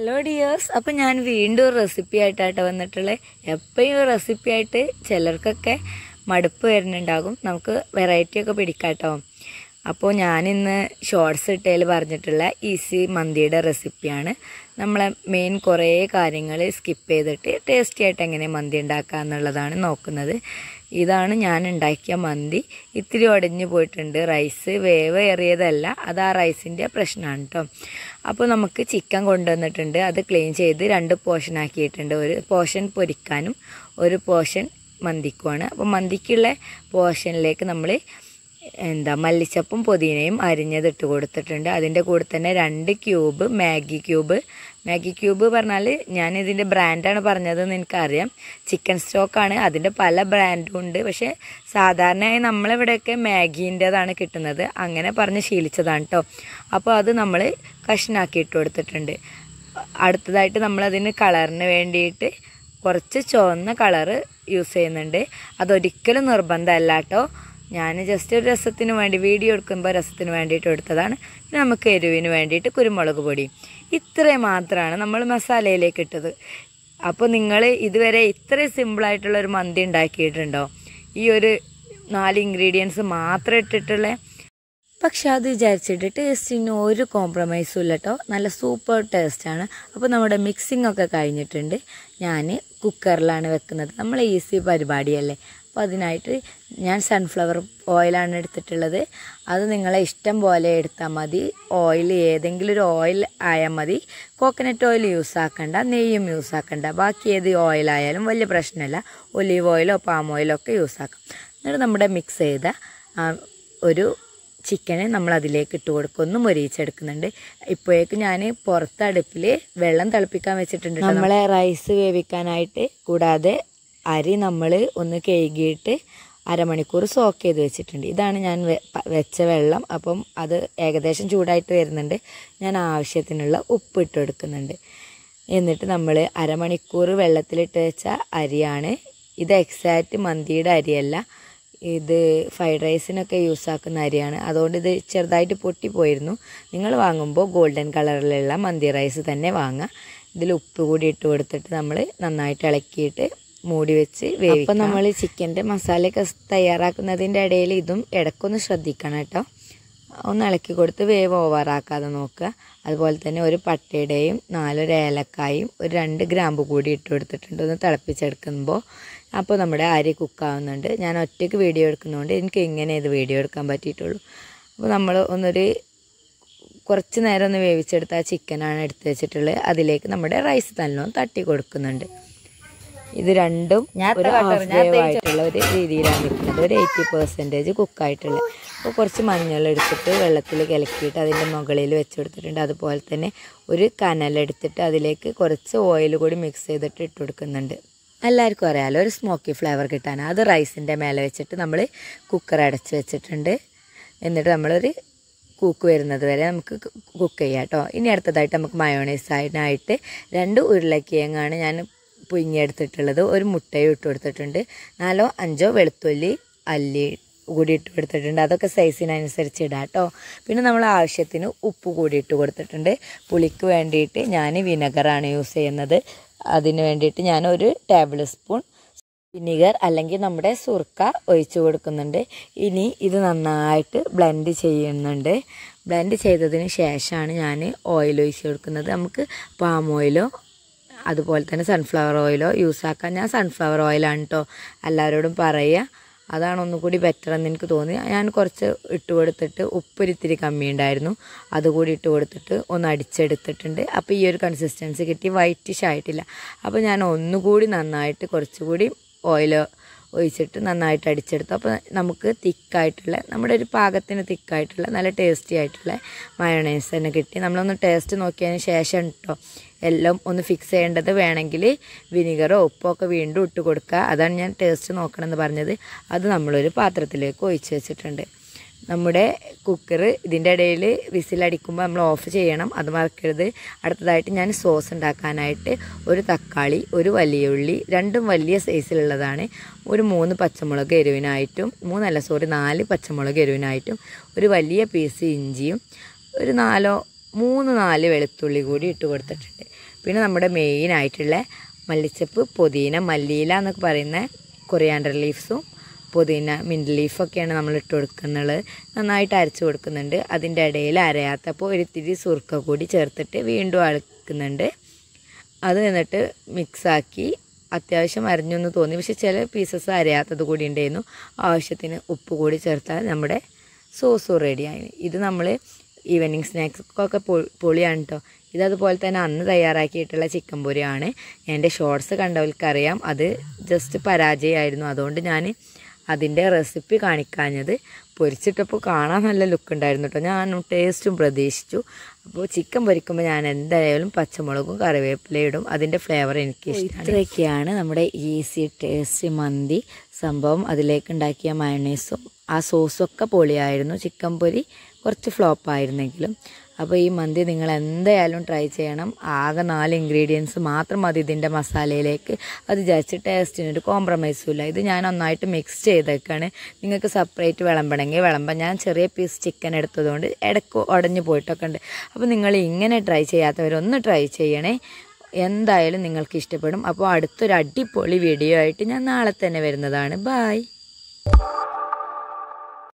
hello dears അപ്പം ഞാൻ വീണ്ടും റെസിപ്പി ആയിട്ടാട്ടോ വന്നിട്ടുള്ളത് എപ്പോഴും റെസിപ്പി ആയിട്ട് ചിലർക്കൊക്കെ മടുപ്പ് വരുന്നുണ്ടാകും നമുക്ക് വെറൈറ്റി ഒക്കെ പിടിക്കാട്ടോ അപ്പോൾ ഞാനിന്ന് ഷോർട്സ് ഇട്ടതിൽ പറഞ്ഞിട്ടുള്ള ഈസി മന്തിയുടെ റെസിപ്പിയാണ് നമ്മളെ മെയിൻ കുറേ കാര്യങ്ങൾ സ്കിപ്പ് ചെയ്തിട്ട് ടേസ്റ്റി ആയിട്ട് എങ്ങനെ മന്തി ഉണ്ടാക്കുക എന്നുള്ളതാണ് നോക്കുന്നത് ഇതാണ് ഞാൻ ഉണ്ടാക്കിയ മന്തി ഇത്തിരി ഉടഞ്ഞു പോയിട്ടുണ്ട് റൈസ് വേവ് ഏറിയതല്ല അത് ആ റൈസിൻ്റെ പ്രശ്നമാണ് കേട്ടോ അപ്പോൾ നമുക്ക് ചിക്കൻ കൊണ്ടുവന്നിട്ടുണ്ട് അത് ക്ലീൻ ചെയ്ത് രണ്ട് പോർഷൻ ആക്കിയിട്ടുണ്ട് ഒരു പോർഷൻ പൊരിക്കാനും ഒരു പോർഷൻ മന്തിക്കുമാണ് അപ്പോൾ മന്തിക്കുള്ള പോർഷനിലേക്ക് നമ്മൾ എന്താ മല്ലിച്ചപ്പും പുതിനയും അരിഞ്ഞതിട്ട് കൊടുത്തിട്ടുണ്ട് അതിൻ്റെ കൂടെ തന്നെ രണ്ട് cube Maggi cube Maggi cube പറഞ്ഞാൽ ഞാൻ ഇതിൻ്റെ ബ്രാൻഡാണ് പറഞ്ഞതെന്ന് എനിക്കറിയാം ചിക്കൻ സ്റ്റോക്കാണ് അതിൻ്റെ പല ബ്രാൻഡും ഉണ്ട് പക്ഷേ സാധാരണയായി നമ്മളിവിടെയൊക്കെ മാഗീൻ്റെതാണ് കിട്ടുന്നത് അങ്ങനെ പറഞ്ഞ് ശീലിച്ചതാണ് കേട്ടോ അപ്പോൾ അത് നമ്മൾ കഷ്ണാക്കി ഇട്ട് കൊടുത്തിട്ടുണ്ട് അടുത്തതായിട്ട് നമ്മളതിന് കളറിന് വേണ്ടിയിട്ട് കുറച്ച് ചുവന്ന കളറ് യൂസ് ചെയ്യുന്നുണ്ട് അതൊരിക്കലും നിർബന്ധമല്ല കേട്ടോ ഞാൻ ജസ്റ്റ് ഒരു രസത്തിന് വേണ്ടി വീഡിയോ എടുക്കുമ്പോൾ രസത്തിന് വേണ്ടിയിട്ട് എടുത്തതാണ് പിന്നെ നമുക്ക് എരിവിന് വേണ്ടിയിട്ട് കുരുമുളക് പൊടി ഇത്രയും മാത്രമാണ് നമ്മൾ മസാലയിലേക്ക് ഇട്ടത് അപ്പോൾ നിങ്ങൾ ഇതുവരെ ഇത്രയും സിമ്പിളായിട്ടുള്ള ഒരു മന്തി ഉണ്ടാക്കിയിട്ടുണ്ടോ ഈ ഒരു നാല് ഇൻഗ്രീഡിയൻസ് മാത്രം ഇട്ടിട്ടുള്ള പക്ഷെ അത് വിചാരിച്ചിട്ട് ടേസ്റ്റിന് ഒരു കോംപ്രമൈസും ഇല്ല കേട്ടോ നല്ല സൂപ്പർ ടേസ്റ്റാണ് അപ്പോൾ നമ്മുടെ മിക്സിംഗ് ഒക്കെ കഴിഞ്ഞിട്ടുണ്ട് ഞാൻ കുക്കറിലാണ് വെക്കുന്നത് നമ്മൾ ഈസി പരിപാടിയല്ലേ അപ്പോൾ അതിനായിട്ട് ഞാൻ സൺഫ്ലവർ ഓയിലാണ് എടുത്തിട്ടുള്ളത് അത് നിങ്ങളെ ഇഷ്ടം പോലെ എടുത്താൽ മതി ഓയിൽ ഏതെങ്കിലും ഒരു ഓയിൽ ആയാൽ മതി കോക്കനട്ട് ഓയിൽ യൂസ് ആക്കണ്ട നെയ്യും യൂസ് ആക്കണ്ട ബാക്കി ഏത് ഓയിലായാലും വലിയ പ്രശ്നമില്ല ഒലീവ് ഓയിലോ പാം ഓയിലോ ഒക്കെ യൂസ് ആക്കാം എന്നിട്ട് നമ്മുടെ മിക്സ് ചെയ്ത ഒരു ചിക്കന് നമ്മൾ അതിലേക്ക് ഇട്ട് കൊടുക്കും ഒന്ന് മൊരിയിച്ചെടുക്കുന്നുണ്ട് ഇപ്പോഴേക്ക് ഞാൻ പുറത്ത് അടുപ്പിൽ വെള്ളം തിളപ്പിക്കാൻ വെച്ചിട്ടുണ്ട് നമ്മളെ റൈസ് വേവിക്കാനായിട്ട് കൂടാതെ അരി നമ്മൾ ഒന്ന് കഴുകിയിട്ട് അരമണിക്കൂർ സോക്ക് ചെയ്ത് വെച്ചിട്ടുണ്ട് ഇതാണ് ഞാൻ വെച്ച വെള്ളം അപ്പം അത് ഏകദേശം ചൂടായിട്ട് വരുന്നുണ്ട് ഞാൻ ആവശ്യത്തിനുള്ള ഉപ്പ് ഇട്ട് കൊടുക്കുന്നുണ്ട് എന്നിട്ട് നമ്മൾ അരമണിക്കൂർ വെള്ളത്തിലിട്ട് വെച്ച അരിയാണ് ഇത് എക്സാക്റ്റ് മന്തിയുടെ അരിയല്ല ഇത് ഫ്രൈഡ് റൈസിനൊക്കെ യൂസ് ആക്കുന്ന അരിയാണ് അതുകൊണ്ട് ഇത് ചെറുതായിട്ട് പൊട്ടിപ്പോയിരുന്നു നിങ്ങൾ വാങ്ങുമ്പോൾ ഗോൾഡൻ കളറിലുള്ള മന്തി റൈസ് തന്നെ വാങ്ങുക ഇതിൽ ഉപ്പ് കൂടി ഇട്ട് കൊടുത്തിട്ട് നമ്മൾ നന്നായിട്ട് ഇളക്കിയിട്ട് മൂടി വെച്ച് വേവിക്കും നമ്മൾ ചിക്കൻ്റെ മസാലയൊക്കെ തയ്യാറാക്കുന്നതിൻ്റെ ഇടയിൽ ഇതും ഇടയ്ക്കൊന്ന് ശ്രദ്ധിക്കണം കേട്ടോ ഒന്ന് ഇളക്കി കൊടുത്ത് വേവ് ഓവറാക്കാതെ നോക്കുക അതുപോലെ തന്നെ ഒരു പട്ടയുടെയും നാലൊരു ഏലക്കായും ഒരു രണ്ട് ഗ്രാമ്പ് കൂടി ഇട്ട് കൊടുത്തിട്ടുണ്ട് ഒന്ന് തിളപ്പിച്ചെടുക്കുമ്പോൾ അപ്പോൾ നമ്മുടെ അരി കുക്കാവുന്നുണ്ട് ഞാൻ ഒറ്റയ്ക്ക് വീഡിയോ എടുക്കുന്നതുകൊണ്ട് എനിക്ക് ഇങ്ങനെ ഇത് വീഡിയോ എടുക്കാൻ പറ്റിയിട്ടുള്ളൂ അപ്പോൾ നമ്മൾ ഒന്നൊരു കുറച്ച് നേരം ഒന്ന് വേവിച്ചെടുത്ത ആ ചിക്കനാണ് എടുത്ത് വെച്ചിട്ടുള്ളത് അതിലേക്ക് നമ്മുടെ റൈസ് നല്ലോണം തട്ടി കൊടുക്കുന്നുണ്ട് ഇത് രണ്ടും ഒരു ഹാഫ് വേവ് ആയിട്ടുള്ള ഒരു രീതിയിലാണ് നിൽക്കുന്നത് ഒരു എയ്റ്റി പെർസെൻറ്റേജ് കുക്കായിട്ടുള്ള അപ്പോൾ കുറച്ച് മഞ്ഞൾ എടുത്തിട്ട് വെള്ളത്തിൽ കലക്കിയിട്ട് അതിൻ്റെ മുകളിൽ വെച്ച് കൊടുത്തിട്ടുണ്ട് അതുപോലെ തന്നെ ഒരു കനലെടുത്തിട്ട് അതിലേക്ക് കുറച്ച് ഓയിൽ കൂടി മിക്സ് ചെയ്തിട്ട് ഇട്ട് കൊടുക്കുന്നുണ്ട് എല്ലാവർക്കും അറിയാമല്ലോ ഒരു സ്മോക്കി ഫ്ലേവർ കിട്ടാൻ അത് റൈസിൻ്റെ മേലെ വെച്ചിട്ട് നമ്മൾ കുക്കർ അടച്ച് വെച്ചിട്ടുണ്ട് എന്നിട്ട് നമ്മളൊരു കുക്ക് വരുന്നത് വരെ നമുക്ക് കുക്ക് ചെയ്യാം കേട്ടോ ഇനി അടുത്തതായിട്ട് നമുക്ക് മയോണൈസായിട്ട് രണ്ട് ഉരുളക്കിഴങ്ങാണ് ഞാൻ പുഴുങ്ങിയെടുത്തിട്ടുള്ളത് ഒരു മുട്ടയും ഇട്ട് കൊടുത്തിട്ടുണ്ട് നാലോ അഞ്ചോ വെളുത്തുള്ളി അല്ലി കൂടി ഇട്ട് കൊടുത്തിട്ടുണ്ട് അതൊക്കെ സൈസിനനുസരിച്ച് ഇടാം കേട്ടോ പിന്നെ നമ്മൾ ആവശ്യത്തിന് ഉപ്പ് കൂടി ഇട്ട് കൊടുത്തിട്ടുണ്ട് പുളിക്ക് വേണ്ടിയിട്ട് ഞാൻ വിനെഗറാണ് യൂസ് ചെയ്യുന്നത് അതിന് വേണ്ടിയിട്ട് ഞാൻ ഒരു ടേബിൾ സ്പൂൺ വിനിഗർ അല്ലെങ്കിൽ നമ്മുടെ സുർക്ക ഒഴിച്ചു കൊടുക്കുന്നുണ്ട് ഇനി ഇത് നന്നായിട്ട് ബ്ലെൻഡ് ചെയ്യുന്നുണ്ട് ബ്ലെൻഡ് ചെയ്തതിന് ശേഷമാണ് ഞാൻ ഓയിൽ ഒഴിച്ച് കൊടുക്കുന്നത് നമുക്ക് പാം ഓയിലോ അതുപോലെ തന്നെ സൺഫ്ലവർ ഓയിലോ യൂസ് ആക്കാൻ ഞാൻ സൺഫ്ലവർ ഓയിലാണ് കേട്ടോ എല്ലാവരോടും പറയുക അതാണ് ഒന്നുകൂടി ബെറ്റർ എന്ന് എനിക്ക് തോന്നി ഞാൻ കുറച്ച് ഇട്ട് കൊടുത്തിട്ട് ഉപ്പൊരിത്തിരി കമ്മി ഉണ്ടായിരുന്നു അതുകൂടി ഇട്ട് കൊടുത്തിട്ട് ഒന്ന് അടിച്ചെടുത്തിട്ടുണ്ട് അപ്പോൾ ഈ ഒരു കൺസിസ്റ്റൻസി കിട്ടി വൈറ്റിഷ് ആയിട്ടില്ല അപ്പോൾ ഞാൻ ഒന്നുകൂടി നന്നായിട്ട് കുറച്ചുകൂടി ഓയിൽ ഒഴിച്ചിട്ട് നന്നായിട്ട് അടിച്ചെടുത്തു അപ്പോൾ നമുക്ക് തിക്കായിട്ടുള്ള നമ്മുടെ ഒരു പാകത്തിന് തിക്കായിട്ടുള്ള നല്ല ടേസ്റ്റി ആയിട്ടുള്ള മയോണൈസ് തന്നെ കിട്ടി നമ്മളൊന്ന് ടേസ്റ്റ് നോക്കിയതിന് ശേഷം കേട്ടോ എല്ലാം ഒന്ന് ഫിക്സ് ചെയ്യേണ്ടത് വേണമെങ്കിൽ വിനിഗറോ ഉപ്പോ ഒക്കെ വീണ്ടും ഇട്ട് കൊടുക്കുക അതാണ് ഞാൻ ടേസ്റ്റ് നോക്കണമെന്ന് പറഞ്ഞത് അത് നമ്മളൊരു പാത്രത്തിലേക്ക് ഒഴിച്ച് വെച്ചിട്ടുണ്ട് നമ്മുടെ കുക്കർ ഇതിൻ്റെ ഇടയിൽ വിസിലടിക്കുമ്പോൾ നമ്മൾ ഓഫ് ചെയ്യണം അത് മറക്കരുത് അടുത്തതായിട്ട് ഞാൻ സോസ് ഉണ്ടാക്കാനായിട്ട് ഒരു തക്കാളി ഒരു വലിയ ഉള്ളി രണ്ടും വലിയ സൈസിലുള്ളതാണ് ഒരു മൂന്ന് പച്ചമുളക് എരിവിനായിട്ടും മൂന്നല്ല സോറി നാല് പച്ചമുളക് എരിവിനായിട്ടും ഒരു വലിയ പീസ് ഇഞ്ചിയും ഒരു നാലോ മൂന്ന് നാല് വെളുത്തുള്ളി കൂടി ഇട്ട് കൊടുത്തിട്ടുണ്ട് പിന്നെ നമ്മുടെ മെയിനായിട്ടുള്ള മല്ലിച്ചപ്പ് പുതിന മല്ലിയില എന്നൊക്കെ പറയുന്ന കൊറിയാണ്ടർ ലീവ്സും പുതിന മിൻറ്റ് ലീഫൊക്കെയാണ് നമ്മൾ ഇട്ട് കൊടുക്കുന്നത് നന്നായിട്ട് അരച്ച് കൊടുക്കുന്നുണ്ട് അതിൻ്റെ ഇടയിൽ അരയാത്തപ്പോൾ ഒരു ഇത്തിരി സുർക്ക കൂടി ചേർത്തിട്ട് വീണ്ടും അരക്കുന്നുണ്ട് അത് എന്നിട്ട് മിക്സാക്കി അത്യാവശ്യം അരിഞ്ഞൊന്ന് തോന്നി പക്ഷെ ചില പീസസ് അരയാത്തത് കൂടി ഉണ്ടായിരുന്നു ആവശ്യത്തിന് ഉപ്പ് കൂടി ചേർത്താൽ നമ്മുടെ സോസും റെഡിയായി ഇത് നമ്മൾ ഈവനിങ് സ്നാക്സൊക്കെ പൊളിയാണ് കേട്ടോ ഇതതുപോലെ തന്നെ അന്ന് തയ്യാറാക്കിയിട്ടുള്ള ചിക്കൻ പൊരിയാണ് എൻ്റെ ഷോർട്സ് കണ്ടവർക്കറിയാം അത് ജസ്റ്റ് പരാജയമായിരുന്നു അതുകൊണ്ട് ഞാൻ അതിൻ്റെ റെസിപ്പി കാണിക്കാഞ്ഞത് പൊരിച്ചിട്ടപ്പോൾ കാണാൻ നല്ല ലുക്ക് ഉണ്ടായിരുന്നു കേട്ടോ ഞാൻ ടേസ്റ്റും പ്രതീക്ഷിച്ചു അപ്പോൾ ചിക്കൻ പൊരിക്കുമ്പോൾ ഞാൻ എന്തായാലും പച്ചമുളകും കറിവേപ്പിലയും ഇടും അതിൻ്റെ ഫ്ലേവർ എനിക്ക് ഇഷ്ടമാണ് ഇത്രയൊക്കെയാണ് നമ്മുടെ ഈസി ടേസ്റ്റി മന്തി സംഭവം അതിലേക്ക് ഉണ്ടാക്കിയ മയണൈസും ആ സോസൊക്കെ പൊളിയായിരുന്നു ചിക്കൻ പൊരി കുറച്ച് ഫ്ലോപ്പായിരുന്നെങ്കിലും അപ്പോൾ ഈ മന്തി നിങ്ങൾ എന്തായാലും ട്രൈ ചെയ്യണം ആകെ നാല് ഇൻഗ്രീഡിയൻസ് മാത്രം മതി ഇതിൻ്റെ മസാലയിലേക്ക് അത് വിചാരിച്ച് ടേസ്റ്റിനൊരു കോംപ്രമൈസും ഇല്ല ഇത് ഞാൻ നന്നായിട്ട് മിക്സ് ചെയ്തേക്കാണ് നിങ്ങൾക്ക് സെപ്പറേറ്റ് വിളമ്പണമെങ്കിൽ വിളമ്പാം ഞാൻ ചെറിയ പീസ് ചിക്കൻ എടുത്തതുകൊണ്ട് ഇടയ്ക്ക് ഉടഞ്ഞു പോയിട്ടൊക്കെ ഉണ്ട് അപ്പോൾ നിങ്ങൾ ഇങ്ങനെ ട്രൈ ചെയ്യാത്തവരൊന്ന് ട്രൈ ചെയ്യണേ എന്തായാലും നിങ്ങൾക്ക് ഇഷ്ടപ്പെടും അപ്പോൾ അടുത്തൊരു അടിപൊളി വീഡിയോ ആയിട്ട് ഞാൻ നാളെ തന്നെ വരുന്നതാണ് ബായ്